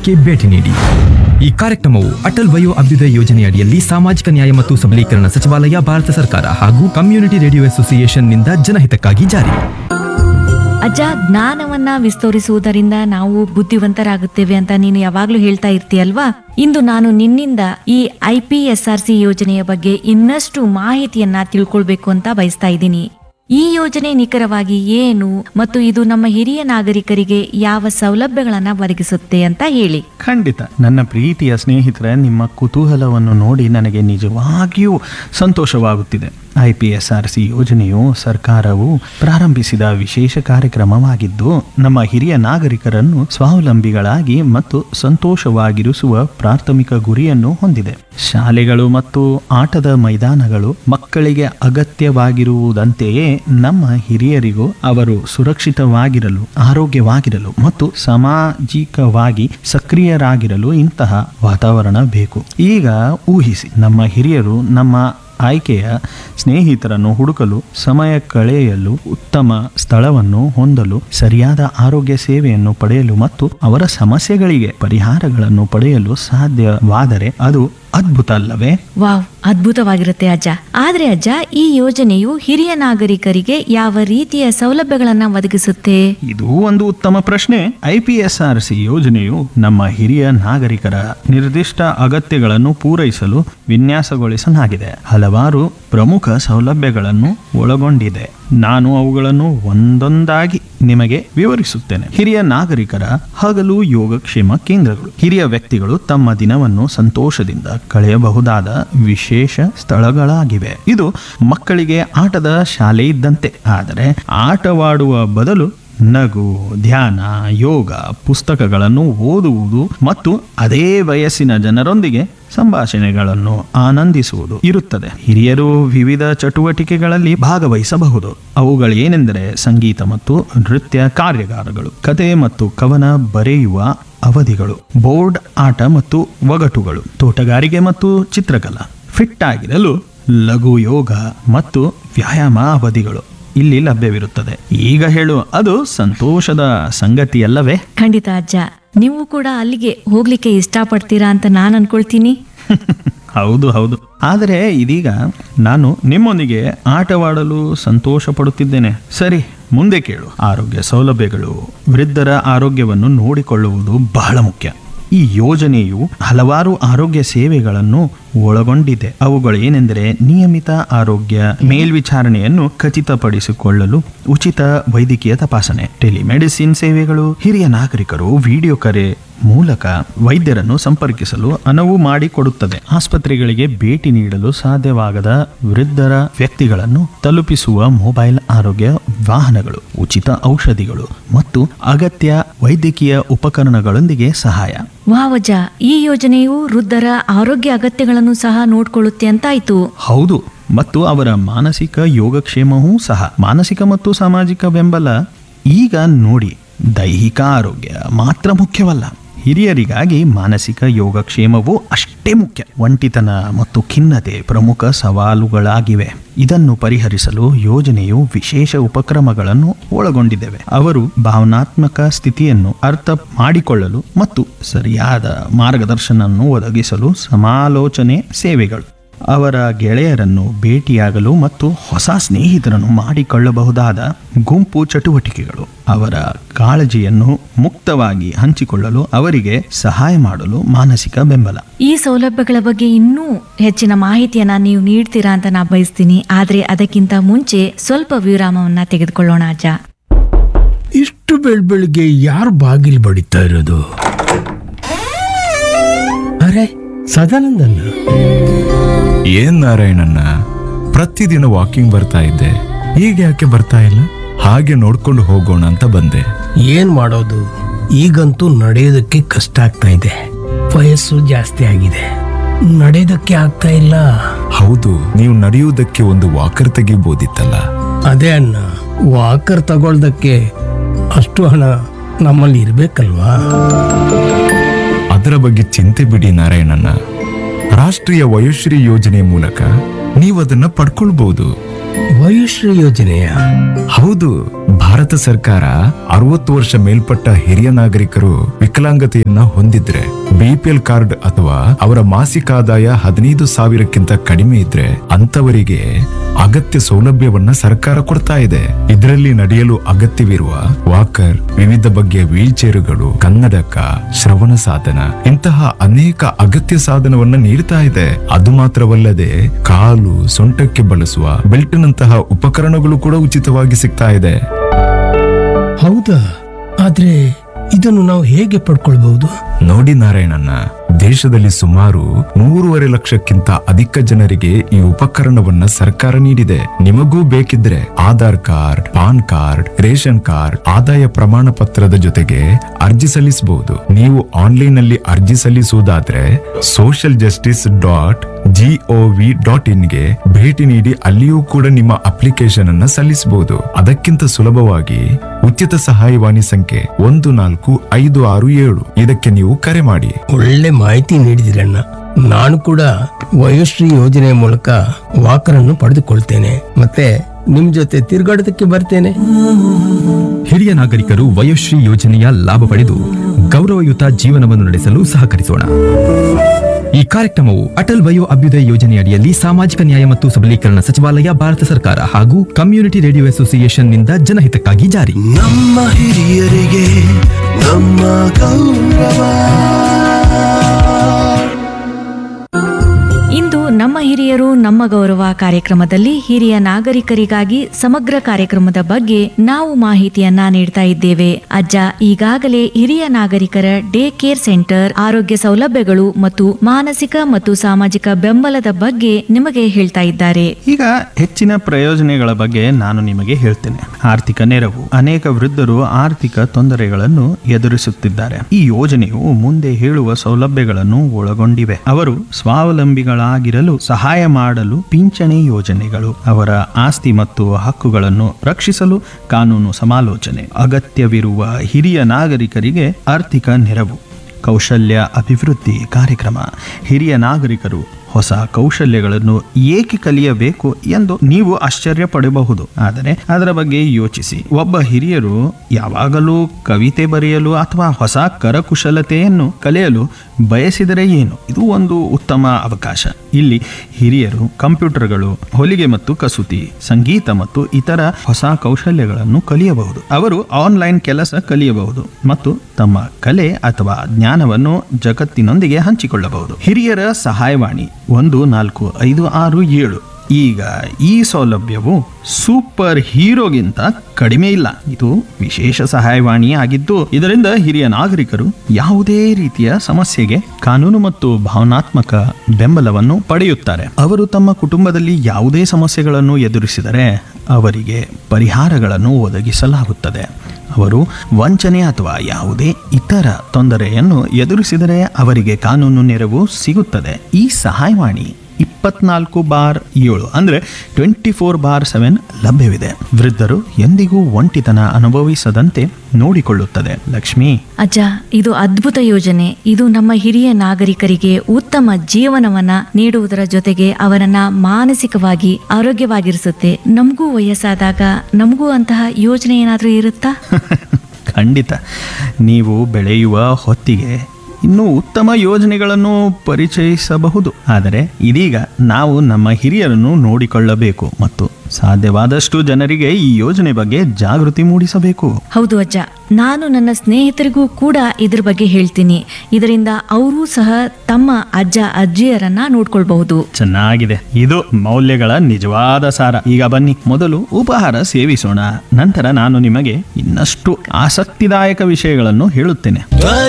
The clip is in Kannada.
ಕೇಂದ್ರಕ್ಕೆ ಭೇಟಿ ನೀಡಿ ಈ ಕಾರ್ಯಕ್ರಮವು ಅಟಲ್ ವಯೋ ಅಭ್ಯುದಯ ಯೋಜನೆಯಡಿಯಲ್ಲಿ ಸಾಮಾಜಿಕ ನ್ಯಾಯ ಮತ್ತು ಸಬಲೀಕರಣ ಸಚಿವಾಲಯ ಭಾರತ ಸರ್ಕಾರ ಹಾಗೂ ಕಮ್ಯುನಿಟಿ ರೇಡಿಯೋ ಅಸೋಸಿಯೇಷನ್ನಿಂದ ಜನಹಿತಕ್ಕಾಗಿ ಜಾರಿ ಅಜ್ಜ ಜ್ಞಾನವನ್ನ ವಿಸ್ತರಿಸುವುದರಿಂದ ನಾವು ಬುದ್ಧಿವಂತರಾಗುತ್ತೇವೆ ಅಂತ ನೀನು ಯಾವಾಗ್ಲೂ ಹೇಳ್ತಾ ಇರ್ತೀಯಲ್ವಾ ಇಂದು ನಾನು ನಿನ್ನಿಂದ ಈ I P S R C ಯೋಜನೆಯ ಬಗ್ಗೆ ಇನ್ನಷ್ಟು ಮಾಹಿತಿಯನ್ನ ತಿಳ್ಕೊಳ್ಬೇಕು ಅಂತ ಬಯಸ್ತಾ ಇದ್ದೀನಿ ಈ ಯೋಜನೆ ನಿಖರವಾಗಿ ಏನು ಮತ್ತು ಇದು ನಮ್ಮ ಹಿರಿಯ ನಾಗರಿಕರಿಗೆ ಯಾವ ಸೌಲಭ್ಯಗಳನ್ನ ಒದಗಿಸುತ್ತೆ ಅಂತ ಹೇಳಿ ಖಂಡಿತ ನನ್ನ ಪ್ರೀತಿಯ ಸ್ನೇಹಿತರೆ ನಿಮ್ಮ ಕುತೂಹಲವನ್ನು ನೋಡಿ ನನಗೆ ನಿಜವಾಗಿಯೂ ಸಂತೋಷವಾಗುತ್ತಿದೆ I P S R C ಯೋಜನೆಯು ಸರ್ಕಾರವು ಪ್ರಾರಂಭಿಸಿದ ವಿಶೇಷ ಕಾರ್ಯಕ್ರಮವಾಗಿದ್ದು ನಮ್ಮ ಹಿರಿಯ ನಾಗರಿಕರನ್ನು ಸ್ವಾವಲಂಬಿಗಳಾಗಿ ಮತ್ತು ಸಂತೋಷವಾಗಿರಿಸುವ ಪ್ರಾಥಮಿಕ ಗುರಿಯನ್ನು ಹೊಂದಿದೆ ಶಾಲೆಗಳು ಮತ್ತು ಆಟದ ಮೈದಾನಗಳು ಮಕ್ಕಳಿಗೆ ಅಗತ್ಯವಾಗಿರುವುದಂತೆಯೇ ನಮ್ಮ ಹಿರಿಯರಿಗೂ ಅವರು ಸುರಕ್ಷಿತವಾಗಿರಲು ಆರೋಗ್ಯವಾಗಿರಲು ಮತ್ತು ಸಾಮಾಜಿಕವಾಗಿ ಸಕ್ರಿಯರಾಗಿರಲು ಇಂತಹ ವಾತಾವರಣ ಬೇಕು ಈಗ ಊಹಿಸಿ ನಮ್ಮ ಹಿರಿಯರು ನಮ್ಮ ಆಯ್ಕೆಯ ಸ್ನೇಹಿತರನ್ನು ಹುಡುಕಲು ಸಮಯ ಕಳೆಯಲು ಉತ್ತಮ ಸ್ಥಳವನ್ನು ಹೊಂದಲು ಸರಿಯಾದ ಆರೋಗ್ಯ ಸೇವೆಯನ್ನು ಪಡೆಯಲು ಮತ್ತು ಅವರ ಸಮಸ್ಯೆಗಳಿಗೆ ಪರಿಹಾರಗಳನ್ನು ಪಡೆಯಲು ಸಾಧ್ಯವಾದರೆ ಅದು ಅದ್ಭುತ ಅಲ್ಲವೇ ವಾವ್ ಅದ್ಭುತವಾಗಿರುತ್ತೆ ಅಜ್ಜ ಆದ್ರೆ ಅಜ್ಜ ಈ ಯೋಜನೆಯು ಹಿರಿಯ ನಾಗರಿಕರಿಗೆ ಯಾವ ರೀತಿಯ ಸೌಲಭ್ಯಗಳನ್ನ ಒದಗಿಸುತ್ತೆ ಇದು ಒಂದು ಉತ್ತಮ ಪ್ರಶ್ನೆ I P S R C ಯೋಜನೆಯು ನಮ್ಮ ಹಿರಿಯ ನಾಗರಿಕರ ನಿರ್ದಿಷ್ಟ ಅಗತ್ಯಗಳನ್ನು ಪೂರೈಸಲು ವಿನ್ಯಾಸಗೊಳಿಸಲಾಗಿದೆ ಹಲವಾರು ಪ್ರಮುಖ ಸೌಲಭ್ಯಗಳನ್ನು ಒಳಗೊಂಡಿದೆ ನಾನು ಅವುಗಳನ್ನು ಒಂದೊಂದಾಗಿ ನಿಮಗೆ ವಿವರಿಸುತ್ತೇನೆ ಹಿರಿಯ ನಾಗರಿಕರ ಹಗಲು ಯೋಗಕ್ಷೇಮ ಕೇಂದ್ರಗಳು ಹಿರಿಯ ವ್ಯಕ್ತಿಗಳು ತಮ್ಮ ದಿನವನ್ನು ಸಂತೋಷದಿಂದ ಕಳೆಯಬಹುದಾದ ವಿಶೇಷ ಸ್ಥಳಗಳಾಗಿವೆ ಇದು ಮಕ್ಕಳಿಗೆ ಆಟದ ಶಾಲೆ ಇದ್ದಂತೆ ಆದರೆ ಆಟವಾಡುವ ಬದಲು ನಗು ಧ್ಯಾನ ಯೋಗ ಪುಸ್ತಕಗಳನ್ನು ಓದುವುದು ಮತ್ತು ಅದೇ ವಯಸ್ಸಿನ ಜನರೊಂದಿಗೆ ಸಂಭಾಷಣೆಗಳನ್ನು ಆನಂದಿಸುವುದು ಇರುತ್ತದೆ ಹಿರಿಯರು ವಿವಿಧ ಚಟುವಟಿಕೆಗಳಲ್ಲಿ ಭಾಗವಹಿಸಬಹುದು ಅವುಗಳೇನೆಂದರೆ ಸಂಗೀತ ಮತ್ತು ನೃತ್ಯ ಕಾರ್ಯಾಗಾರಗಳು ಕತೆ ಮತ್ತು ಕವನ ಬರೆಯುವ ಅವಧಿಗಳು ಬೋರ್ಡ್ ಆಟ ಮತ್ತು ಒಗಟುಗಳು ತೋಟಗಾರಿಕೆ ಮತ್ತು ಚಿತ್ರಕಲಾ ಫಿಟ್ ಆಗಿರಲು ಲಘು ಯೋಗ ಮತ್ತು ವ್ಯಾಯಾಮ ಅವಧಿಗಳು ಇಲ್ಲಿ ಲಭ್ಯವಿರುತ್ತದೆ ಈಗ ಹೇಳು ಅದು ಸಂತೋಷದ ಸಂಗತಿಯಲ್ಲವೇ ಖಂಡಿತ ಅಜ್ಜ ನೀವು ಕೂಡ ಅಲ್ಲಿಗೆ ಹೋಗ್ಲಿಕ್ಕೆ ಇಷ್ಟಪಡ್ತೀರಾ ಅಂತ ನಾನು ಅನ್ಕೊಳ್ತೀನಿ ಹೌದು ಹೌದು ಆದರೆ ಇದೀಗ ನಾನು ನಿಮ್ಮೊಂದಿಗೆ ಆಟವಾಡಲು ಸಂತೋಷ ಪಡುತ್ತಿದ್ದೇನೆ ಸರಿ ಮುಂದೆ ಕೇಳು ಆರೋಗ್ಯ ಸೌಲಭ್ಯಗಳು ವೃದ್ಧರ ಆರೋಗ್ಯವನ್ನು ನೋಡಿಕೊಳ್ಳುವುದು ಬಹಳ ಮುಖ್ಯ ಈ ಯೋಜನೆಯು ಹಲವಾರು ಆರೋಗ್ಯ ಸೇವೆಗಳನ್ನು ಒಳಗೊಂಡಿದೆ ಅವುಗಳು ಏನೆಂದರೆ ನಿಯಮಿತ ಆರೋಗ್ಯ ಮೇಲ್ವಿಚಾರಣೆಯನ್ನು ಖಚಿತಪಡಿಸಿಕೊಳ್ಳಲು ಉಚಿತ ವೈದ್ಯಕೀಯ ತಪಾಸಣೆ ಟೆಲಿಮೆಡಿಸಿನ್ ಸೇವೆಗಳು ಹಿರಿಯ ನಾಗರಿಕರು ವಿಡಿಯೋ ಕರೆ ಮೂಲಕ ವೈದ್ಯರನ್ನು ಸಂಪರ್ಕಿಸಲು ಅನುವು ಮಾಡಿಕೊಡುತ್ತದೆ ಆಸ್ಪತ್ರೆಗಳಿಗೆ ಭೇಟಿ ನೀಡಲು ಸಾಧ್ಯವಾಗದ ವೃದ್ಧರ ವ್ಯಕ್ತಿಗಳನ್ನು ತಲುಪಿಸುವ ಮೊಬೈಲ್ ಆರೋಗ್ಯ ವಾಹನಗಳು ಉಚಿತ ಔಷಧಿಗಳು ಮತ್ತು ಅಗತ್ಯ ವೈದ್ಯಕೀಯ ಉಪಕರಣಗಳೊಂದಿಗೆ ಸಹಾಯ ವಾವಜ್ಜ ಈ ಯೋಜನೆಯು ವೃದ್ಧರ ಆರೋಗ್ಯ ಅಗತ್ಯಗಳನ್ನು ಸಹ ನೋಡ್ಕೊಳ್ಳುತ್ತೆ ಅಂತಾಯ್ತು ಹೌದು ಮತ್ತು ಅವರ ಮಾನಸಿಕ ಯೋಗಕ್ಷೇಮವೂ ಸಹ ಮಾನಸಿಕ ಮತ್ತು ಸಾಮಾಜಿಕ ಬೆಂಬಲ ಈಗ ನೋಡಿ ದೈಹಿಕ ಆರೋಗ್ಯ ಮಾತ್ರ ಮುಖ್ಯವಲ್ಲ ಹಿರಿಯರಿಗಾಗಿ ಮಾನಸಿಕ ಯೋಗಕ್ಷೇಮವೂ ಅಷ್ಟೇ ಮುಖ್ಯ ಒಂಟಿತನ ಮತ್ತು ಖಿನ್ನತೆ ಪ್ರಮುಖ ಸವಾಲುಗಳಾಗಿವೆ ಇದನ್ನು ಪರಿಹರಿಸಲು ಯೋಜನೆಯು ವಿಶೇಷ ಉಪಕ್ರಮಗಳನ್ನು ಒಳಗೊಂಡಿದ್ದೇವೆ ಅವರು ಭಾವನಾತ್ಮಕ ಸ್ಥಿತಿಯನ್ನು ಅರ್ಥ ಮಾಡಿಕೊಳ್ಳಲು ಮತ್ತು ಸರಿಯಾದ ಮಾರ್ಗದರ್ಶನವನ್ನು ಒದಗಿಸಲು ಸಮಾಲೋಚನೆ ಸೇವೆಗಳು ಅವರ ಗೆಳೆಯರನ್ನು ಭೇಟಿಯಾಗಲು ಮತ್ತು ಹೊಸ ಸ್ನೇಹಿತರನ್ನು ಮಾಡಿಕೊಳ್ಳಬಹುದಾದ ಗುಂಪು ಚಟುವಟಿಕೆಗಳು ಅವರ ಕಾಳಜಿಯನ್ನು ಮುಕ್ತವಾಗಿ ಹಂಚಿಕೊಳ್ಳಲು ಅವರಿಗೆ ಸಹಾಯ ಮಾಡಲು ಮಾನಸಿಕ ಬೆಂಬಲ ಈ ಸೌಲಭ್ಯಗಳ ಬಗ್ಗೆ ಇನ್ನೂ ಹೆಚ್ಚಿನ ಮಾಹಿತಿಯನ್ನ ನೀವು ನೀಡ್ತೀರಾ ಅಂತ ನಾ ಬಯಸ್ತೀನಿ ಆದ್ರೆ ಅದಕ್ಕಿಂತ ಮುಂಚೆ ಸ್ವಲ್ಪ ವಿರಾಮವನ್ನ ತೆಗೆದುಕೊಳ್ಳೋಣ ಅಜ್ಜ ಇಷ್ಟು ಬೆಳ್ ಬೆಳಿಗ್ಗೆ ಯಾರು ಬಾಗಿಲು ಬಡಿತಾ ಇರೋದು ಅರೆ ಸದಾನಂದನ್ನ ಏನ್ ನಾರಾಯಣನ್ನ ಪ್ರತಿದಿನ ವಾಕಿಂಗ್ ಬರ್ತಾ ಇದ್ದೆ ಈಗ ಯಾಕೆ ಬರ್ತಾ ಇಲ್ಲ ಹಾಗೆ ನೋಡ್ಕೊಂಡು ಹೋಗೋಣ ಅಂತ ಬಂದೆ ಏನ್ ಮಾಡೋದು ಈಗಂತೂ ನಡೆಯೋದಕ್ಕೆ ಕಷ್ಟ ಆಗ್ತಾ ಇದೆ ವಯಸ್ಸು ಜಾಸ್ತಿ ಆಗಿದೆ ನಡೆಯೋದಕ್ಕೆ ಆಗ್ತಾ ಇಲ್ಲ ಹೌದು ನೀವು ನಡೆಯುವುದಕ್ಕೆ ಒಂದು ವಾಕರ್ ತೆಗಿಬೋದಿತ್ತಲ್ಲ ಅದೇ ಅಣ್ಣ ವಾಕರ್ ತಗೊಳ್ದಕ್ಕೆ ಅಷ್ಟು ಹಣ ನಮ್ಮಲ್ಲಿ ಇರ್ಬೇಕಲ್ವಾ ಅದರ ಬಗ್ಗೆ ಚಿಂತೆ ಬಿಡಿ ನಾರಾಯಣನ್ನ ರಾಷ್ಟ್ರೀಯ ವಯೋಶ್ರೀ ಯೋಜನೆ ಮೂಲಕ ನೀವು ಅದನ್ನ ಪಡ್ಕೊಳ್ಬಹುದು ವಯುಶ್ರೀ ಯೋಜನೆಯ ಹೌದು ಭಾರತ ಸರ್ಕಾರ ಅರವತ್ತು ವರ್ಷ ಮೇಲ್ಪಟ್ಟ ಹಿರಿಯ ನಾಗರಿಕರು ವಿಕಲಾಂಗತೆಯನ್ನು ಆದಾಯವನ್ನ ಹೊಂದಿದ್ರೆ ಬಿಪಿಎಲ್ ಕಾರ್ಡ್ ಅಥವಾ ಅವರ ಮಾಸಿಕ ಆದಾಯ ಹದಿನೈದು ಸಾವಿರಕ್ಕಿಂತ ಕಡಿಮೆ ಇದ್ರೆ ಅಂತವರಿಗೆ ಅಗತ್ಯ ಸೌಲಭ್ಯವನ್ನ ಸರ್ಕಾರ ಕೊಡ್ತಾ ಇದೆ ಇದರಲ್ಲಿ ನಡೆಯಲು ಅಗತ್ಯವಿರುವ ವಾಕರ್ ವಿವಿಧ ಬಗೆಯ ವೀಲ್ ಚೇರುಗಳು ಕನ್ನಡಕ ಶ್ರವಣ ಸಾಧನ ಇಂತಹ ಅನೇಕ ಅಗತ್ಯ ಸಾಧನವನ್ನ ನೀಡ್ತಾ ಇದೆ ಅದು ಮಾತ್ರವಲ್ಲದೆ ಕಾಲು ಸೊಂಟಕ್ಕೆ ಬಳಸುವ ಬೆಲ್ಟ್ನಂತಹ ಉಪಕರಣಗಳು ಕೂಡ ಉಚಿತವಾಗಿ ಸಿಗ್ತಾ ಇದೆ ಹೌದಾ ಆದ್ರೆ ಇದನ್ನು ನಾವು ಹೇಗೆ ಪಡ್ಕೊಳ್ಬಹುದು ನೋಡಿ ನಾರಾಯಣಣ್ಣ ದೇಶದಲ್ಲಿ ಸುಮಾರು ಮೂರುವರೆ ಲಕ್ಷಕ್ಕಿಂತ ಅಧಿಕ ಜನರಿಗೆ ಈ ಉಪಕರಣವನ್ನ ಸರ್ಕಾರ ನೀಡಿದೆ ನಿಮಗೂ ಬೇಕಿದ್ರೆ Aadhaar card PAN card ration card ಆದಾಯ ಪ್ರಮಾಣ ಪತ್ರದ ಜೊತೆಗೆ ಅರ್ಜಿ ಸಲ್ಲಿಸಬಹುದು ನೀವು ಆನ್ಲೈನ್ ನಲ್ಲಿ ಅರ್ಜಿ ಸಲ್ಲಿಸುವುದಾದ್ರೆ social justice dot GOV dot ಇನ್ಗೆ ಭೇಟಿ ನೀಡಿ ಅಲ್ಲಿಯೂ ಕೂಡ ನಿಮ್ಮ ಅಪ್ಲಿಕೇಶನ್ ಅನ್ನ ಸಲ್ಲಿಸಬಹುದು ಅದಕ್ಕಿಂತ ಸುಲಭವಾಗಿ ಉಚಿತ ಸಹಾಯವಾಣಿ ಸಂಖ್ಯೆ ಒಂದು ನಾಲ್ಕು ಐದು ಆರು ಏಳು ಇದಕ್ಕೆ ನೀವು ಕರೆ ಮಾಡಿ ಒಳ್ಳೆ ಮಾಹಿತಿ ನೀಡಿದಿರಣ್ಣ ನಾನು ಕೂಡ ವಯೋಶ್ರೀ ಯೋಜನೆ ಮೂಲಕ ವಾಕರನ್ನು ಪಡೆದುಕೊಳ್ತೇನೆ ಮತ್ತೆ ನಿಮ್ ಜೊತೆ ತಿರುಗಾಡೋದಕ್ಕೆ ಬರ್ತೇನೆ ಹಿರಿಯ ನಾಗರಿಕರು ವಯೋಶ್ರೀ ಯೋಜನೆಯ ಲಾಭ ಪಡೆದು ಗೌರವಯುತ ಜೀವನವನ್ನು ನಡೆಸಲು ಸಹಕರಿಸೋಣ ಈ ಕಾರ್ಯಕ್ರಮವು ಅಟಲ್ ವಯೋ ಅಭ್ಯುದಯ ಯೋಜನೆಯಡಿಯಲ್ಲಿ ಸಾಮಾಜಿಕ ನ್ಯಾಯ ಮತ್ತು ಸಬಲೀಕರಣ ಸಚಿವಾಲಯ ಭಾರತ ಸರ್ಕಾರ ಹಾಗೂ ಕಮ್ಯುನಿಟಿ ರೇಡಿಯೋ ಅಸೋಸಿಯೇಷನ್ ನಿಂದ ಜನಹಿತಕ್ಕಾಗಿ ಜಾರಿ ನಮ್ಮ ಹಿರಿಯರಿಗೆ ನಮ್ಮ ಗೌರವ ಇಂದು ನಮ್ಮ ಹಿರಿಯರು ನಮ್ಮ ಗೌರವ ಕಾರ್ಯಕ್ರಮದಲ್ಲಿ ಹಿರಿಯ ನಾಗರಿಕರಿಗಾಗಿ ಸಮಗ್ರ ಕಾರ್ಯಕ್ರಮದ ಬಗ್ಗೆ ನಾವು ಮಾಹಿತಿಯನ್ನ ನೀಡ್ತಾ ಇದ್ದೇವೆ ಅಜ್ಜ ಈಗಾಗಲೇ ಹಿರಿಯ ನಾಗರಿಕರ ಡೇ ಕೇರ್ ಸೆಂಟರ್ ಆರೋಗ್ಯ ಸೌಲಭ್ಯಗಳು ಮತ್ತು ಮಾನಸಿಕ ಮತ್ತು ಸಾಮಾಜಿಕ ಬೆಂಬಲದ ಬಗ್ಗೆ ನಿಮಗೆ ಹೇಳ್ತಾ ಇದ್ದಾರೆ ಈಗ ಹೆಚ್ಚಿನ ಪ್ರಯೋಜನಗಳ ಬಗ್ಗೆ ನಾನು ನಿಮಗೆ ಹೇಳ್ತೇನೆ ಆರ್ಥಿಕ ನೆರವು ಅನೇಕ ವೃದ್ಧರು ಆರ್ಥಿಕ ತೊಂದರೆಗಳನ್ನು ಎದುರಿಸುತ್ತಿದ್ದಾರೆ ಈ ಯೋಜನೆಯು ಮುಂದೆ ಹೇಳುವ ಸೌಲಭ್ಯಗಳನ್ನು ಒಳಗೊಂಡಿವೆ ಅವರು ಸ್ವಾವಲಂಬಿಗಳಾಗಿರಲು ಸಹಾಯ ಮಾಡಲು ಪಿಂಚಣಿ ಯೋಜನೆಗಳು ಅವರ ಆಸ್ತಿ ಮತ್ತು ಹಕ್ಕುಗಳನ್ನು ರಕ್ಷಿಸಲು ಕಾನೂನು ಸಮಾಲೋಚನೆ ಅಗತ್ಯವಿರುವ ಹಿರಿಯ ನಾಗರಿಕರಿಗೆ ಆರ್ಥಿಕ ನೆರವು ಕೌಶಲ್ಯ ಅಭಿವೃದ್ಧಿ ಕಾರ್ಯಕ್ರಮ ಹಿರಿಯ ನಾಗರಿಕರು ಹೊಸ ಕೌಶಲ್ಯಗಳನ್ನು ಏಕೆ ಕಲಿಯಬೇಕು ಎಂದು ನೀವು ಆಶ್ಚರ್ಯ ಪಡಬಹುದು ಆದರೆ ಅದರ ಬಗ್ಗೆ ಯೋಚಿಸಿ ಒಬ್ಬ ಹಿರಿಯರು ಯಾವಾಗಲೂ ಕವಿತೆ ಬರೆಯಲು ಅಥವಾ ಹೊಸ ಕರಕುಶಲತೆಯನ್ನು ಕಲಿಯಲು ಬಯಸಿದರೆ ಏನು ಇದು ಒಂದು ಉತ್ತಮ ಅವಕಾಶ ಇಲ್ಲಿ ಹಿರಿಯರು ಕಂಪ್ಯೂಟರ್ಗಳು ಹೊಲಿಗೆ ಮತ್ತು ಕಸೂತಿ ಸಂಗೀತ ಮತ್ತು ಇತರ ಹೊಸ ಕೌಶಲ್ಯಗಳನ್ನು ಕಲಿಯಬಹುದು ಅವರು ಆನ್ಲೈನ್ ಕೆಲಸ ಕಲಿಯಬಹುದು ಮತ್ತು ತಮ್ಮ ಕಲೆ ಅಥವಾ ಜ್ಞಾನವನ್ನು ಜಗತ್ತಿನೊಂದಿಗೆ ಹಂಚಿಕೊಳ್ಳಬಹುದು ಹಿರಿಯರ ಸಹಾಯವಾಣಿ ಒಂದು ನಾಲ್ಕು ಐದು ಆರು ಏಳು ಈಗ ಈ ಸೌಲಭ್ಯವು ಸೂಪರ್ ಹೀರೋಗಿಂತ ಕಡಿಮೆ ಇಲ್ಲ ಇದು ವಿಶೇಷ ಸಹಾಯವಾಣಿ ಆಗಿದ್ದು ಇದರಿಂದ ಹಿರಿಯ ನಾಗರಿಕರು ಯಾವುದೇ ರೀತಿಯ ಸಮಸ್ಯೆಗೆ ಕಾನೂನು ಮತ್ತು ಭಾವನಾತ್ಮಕ ಬೆಂಬಲವನ್ನು ಪಡೆಯುತ್ತಾರೆ ಅವರು ತಮ್ಮ ಕುಟುಂಬದಲ್ಲಿ ಯಾವುದೇ ಸಮಸ್ಯೆಗಳನ್ನು ಎದುರಿಸಿದರೆ ಅವರಿಗೆ ಪರಿಹಾರಗಳನ್ನು ಒದಗಿಸಲಾಗುತ್ತದೆ ಅವರು ವಂಚನೆ ಅಥವಾ ಯಾವುದೇ ಇತರ ತೊಂದರೆಯನ್ನು ಎದುರಿಸಿದರೆ ಅವರಿಗೆ ಕಾನೂನು ನೆರವು ಸಿಗುತ್ತದೆ ಈ ಸಹಾಯವಾಣಿ ಇಪ್ಪತ್ನಾಲ್ಕು ಬಾರ್ ಏಳು ಅಂದರೆ ಟ್ವೆಂಟಿ ಫೋರ್ ಬಾರ್ ಸೆವೆನ್ ಲಭ್ಯವಿದೆ ವೃದ್ಧರು ಎಂದಿಗೂ ಒಂಟಿತನ ಅನುಭವಿಸದಂತೆ ನೋಡಿಕೊಳ್ಳುತ್ತದೆ ಲಕ್ಷ್ಮಿ ಅಜ್ಜ ಇದು ಅದ್ಭುತ ಯೋಜನೆ ಇದು ನಮ್ಮ ಹಿರಿಯ ನಾಗರಿಕರಿಗೆ ಉತ್ತಮ ಜೀವನವನ್ನ ನೀಡುವುದರ ಜೊತೆಗೆ ಅವರನ್ನ ಮಾನಸಿಕವಾಗಿ ಆರೋಗ್ಯವಾಗಿರಿಸುತ್ತೆ ನಮಗೂ ವಯಸ್ಸಾದಾಗ ನಮಗೂ ಅಂತಹ ಯೋಜನೆ ಏನಾದರೂ ಇರುತ್ತಾ ಖಂಡಿತ ನೀವು ಬೆಳೆಯುವ ಹೊತ್ತಿಗೆ ಇನ್ನೂ ಉತ್ತಮ ಯೋಜನೆಗಳನ್ನು ಪರಿಚಯಿಸಬಹುದು ಆದರೆ ಇದೀಗ ನಾವು ನಮ್ಮ ಹಿರಿಯರನ್ನು ನೋಡಿಕೊಳ್ಳಬೇಕು ಮತ್ತು ಸಾಧ್ಯವಾದಷ್ಟು ಜನರಿಗೆ ಈ ಯೋಜನೆ ಬಗ್ಗೆ ಜಾಗೃತಿ ಮೂಡಿಸಬೇಕು ಹೌದು ಅಜ್ಜ ನಾನು ನನ್ನ ಸ್ನೇಹಿತರಿಗೂ ಕೂಡ ಇದ್ರ ಬಗ್ಗೆ ಹೇಳ್ತೀನಿ ಇದರಿಂದ ಅವರೂ ಸಹ ತಮ್ಮ ಅಜ್ಜ ಅಜ್ಜಿಯರನ್ನ ನೋಡ್ಕೊಳ್ಬಹುದು ಚೆನ್ನಾಗಿದೆ ಇದು ಮೌಲ್ಯಗಳ ನಿಜವಾದ ಸಾರ ಈಗ ಬನ್ನಿ ಮೊದಲು ಉಪಹಾರ ಸೇವಿಸೋಣ ನಂತರ ನಾನು ನಿಮಗೆ ಇನ್ನಷ್ಟು ಆಸಕ್ತಿದಾಯಕ ವಿಷಯಗಳನ್ನು ಹೇಳುತ್ತೇನೆ